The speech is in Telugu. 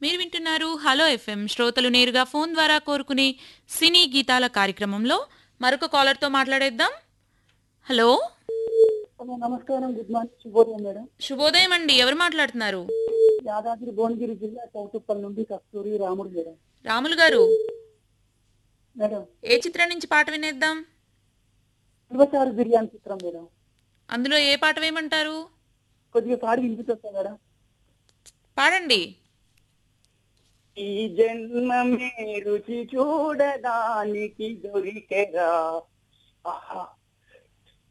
మీరు వింటున్నారు హలో ఎఫ్ఎం శ్రోతలు నేరుగా ఫోన్ ద్వారా కోరుకునే సినీ గీతాల కార్యక్రమంలో మరొక కాలర్తో మాట్లాడేద్దాం హలో హలో నమస్కారం గుడ్ మార్నింగ్ శుభోదయం మేడం శుభోదయం అండి ఎవరు మాట్లాడుతున్నారు యాదాద్రి భువనగిరి జిల్లా చౌటుప్పల్ నుండి కస్తూరి రాముడు మేడం రాములు గారు మేడం ఏ చిత్రం నుంచి పాట వినేద్దాం శివచారు బిర్యానీ చిత్రం మేడం అందులో ఏ పాట వేయమంటారు కొద్దిగా పాడి వినిపిస్తా మేడం పాడండి ఈ జన్మమే రుచి చూడడానికి దొరికెరా ఆహా